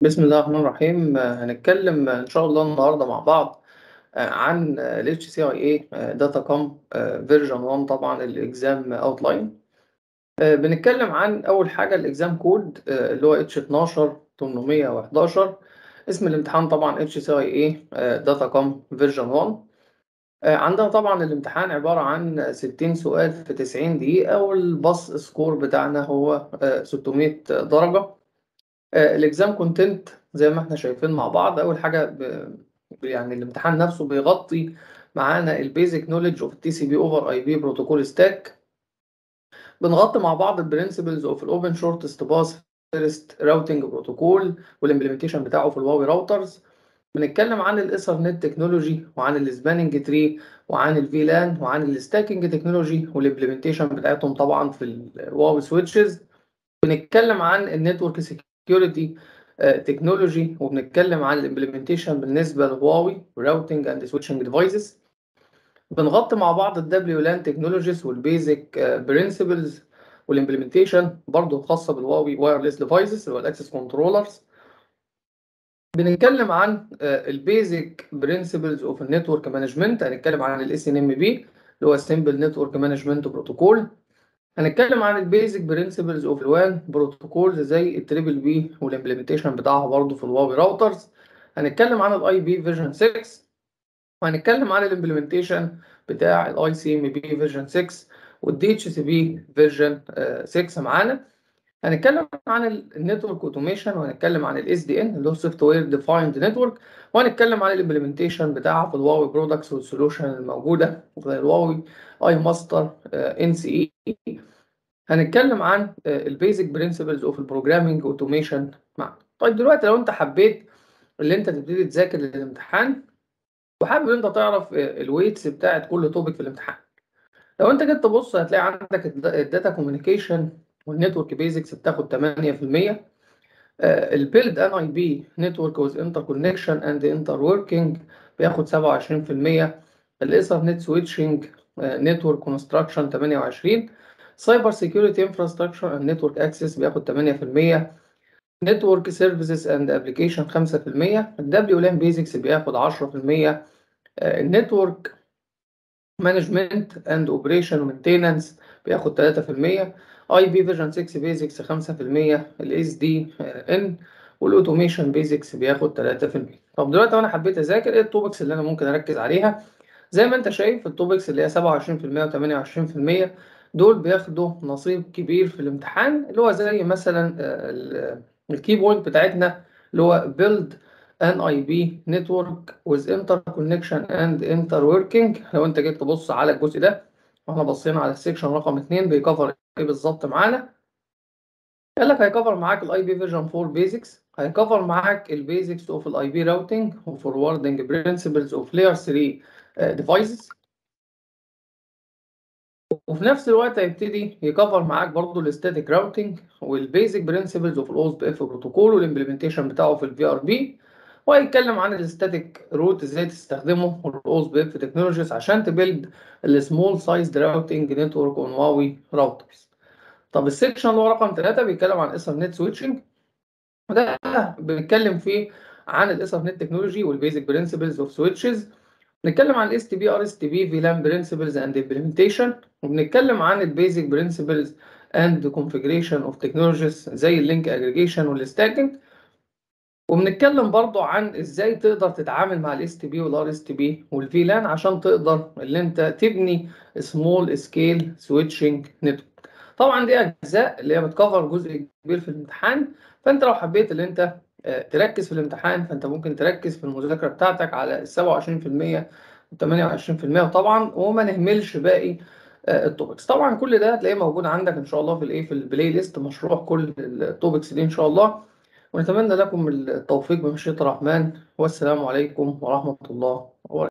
بسم الله الرحمن الرحيم هنتكلم إن شاء الله النهارده مع بعض عن ال HCIA Datacom version 1 طبعًا الإكزام أوتلاين. بنتكلم عن أول حاجة الإكزام كود اللي هو H12811 اسم الامتحان طبعًا HCIA Datacom version 1. عندنا طبعًا الامتحان عبارة عن 60 سؤال في 90 دقيقة والباص سكور بتاعنا هو 600 درجة. الإكزام كونتنت زي ما إحنا شايفين مع بعض أول حاجة ب يعني الامتحان نفسه بيغطي معانا البيزك نوليدج اوف التي سي بي اوفر اي بي بروتوكول ستاك بنغطي مع بعض البرنسبلز اوف الاوبن شورتست باس فيرست راوتنج بروتوكول والامبلمنتيشن بتاعه في الواوي راوترز بنتكلم عن الايثرنت تكنولوجي وعن السباننج تري وعن الفيلان وعن الستاكينج تكنولوجي والامبلمنتيشن بتاعتهم طبعا في الواوي سويتشز بنتكلم عن النتورك سكيورتي تكنولوجي وبنتكلم عن الامبلمنتيشن بالنسبه لهواوي راوتنج اند سويتشنج ديفايسز بنغطي مع بعض الدبليو لان تكنولوجيز والبيزك برنسبلز والامبلمنتيشن برضه خاصه بالهواوي وايرلس ديفايسز اللي هو الاكسس كنترولرز بنتكلم عن البيزك برنسبلز اوف النتورك مانجمنت هنتكلم عن الاس ان ام بي اللي هو سمبل نتورك مانجمنت بروتوكول هنتكلم عن البيزك برنسبلز اوف الوان بروتوكولز زي التريبل بي والامبلمنتيشن بتاعها برضه في الواوي راوترز هنتكلم عن الاي بي فيرجن 6 وهنتكلم عن الامبلمنتيشن بتاع الاي سي ام بي فيرجن 6 والدي اتش سي بي فيرجن 6 معانا هنتكلم عن النتورك اوتوميشن وهنتكلم عن الاس دي ان اللي هو سوفت وير ديفايند نتورك وهنتكلم عن الامبلمنتيشن بتاعها في الواوي برودكتس والسولوشن الموجوده زي الواوي اي ماستر ان سي اي هنتكلم عن البيزك برنسبلز اوف البروجرامينج اوتوميشن معنا طيب دلوقتي لو انت حبيت اللي انت تبتدي تذاكر للامتحان وحابب ان انت تعرف الويتس بتاعت كل توبيك في الامتحان لو انت جيت تبص هتلاقي عندك الداتا كوميونيكيشن والنتورك بيزكس بتاخد 8% البيلد ان اي بي نتورك ويز انتر كونكشن اند انتر وركينج بياخد 27% الايثرنت سويتشنج نتورك كونستراكشن 28 سايبر سيكيورتي انفراستراكشر اند نتورك اكسس بياخد 8% نتورك سيرفيسز اند ابلكيشن 5% الدبليو لان بيزكس بياخد 10% النتورك مانجمنت اند اوبريشن ومينتيننس بياخد 3% اي بي فيرجن 6 بيزكس 5% الاس دي ان والاوتوميشن بيزكس بياخد 3% طب دلوقتي انا حبيت اذاكر ايه التوبكس اللي انا ممكن اركز عليها زي ما انت شايف التوبكس اللي هي 27% و28% دول بياخدوا نصيب كبير في الامتحان اللي هو زي مثلا الكي بوينت بتاعتنا اللي هو build an IP network with interconnection and interworking لو انت جيت تبص على الجزء ده واحنا بصينا على السكشن رقم 2 بيكفر ايه بالظبط معانا قال لك هيكفر معاك الاي بي فيرجن 4 بيزكس هيكفر معاك البيزكس اوف الاي بي راوتنج وفوروردنج برنسبلز اوف لاير 3 ديفايسز وفي نفس الوقت هيبتدي يكفر معاك برضه الستاتيك راوتنج والبيزك برنسبلز اوف الاوز بي اف بروتوكول والامبلمنتيشن بتاعه في الفي ار بي وهيتكلم عن الستاتيك روت ازاي تستخدمه والاوز بي اف تكنولوجيز عشان تبيلد السمول سايز راوتنج نتورك اون واوي راوترز طب السكشن اللي هو رقم 3 بيتكلم عن ايثرنت سويتشنج وده بنتكلم فيه عن الايثرنت تكنولوجي والبيزك برنسبلز اوف سويتشز بنتكلم عن الاس تي بي ار اس تي بي فيلان برنسبلز اند امبلمنتيشن وبنتكلم عن البيزك برنسبلز اند كونفيجريشن اوف تكنولوجيز زي اللينك اجريجيشن والستاكينج وبنتكلم برضو عن ازاي تقدر تتعامل مع الاس تي بي والار اس تي بي والفيلان عشان تقدر اللي انت تبني سمول سكيل سويتشنج نتورك طبعا دي اجزاء اللي هي بتكفر جزء كبير في الامتحان فانت لو حبيت اللي انت تركز في الامتحان فانت ممكن تركز في المذاكره بتاعتك على ال 27% و 28% طبعا وما نهملش باقي التوبكس طبعا كل ده هتلاقيه موجود عندك ان شاء الله في الايه في البلاي ليست مشروع كل التوبكس دي ان شاء الله ونتمنى لكم التوفيق بمشيئه الرحمن والسلام عليكم ورحمه الله وبركاته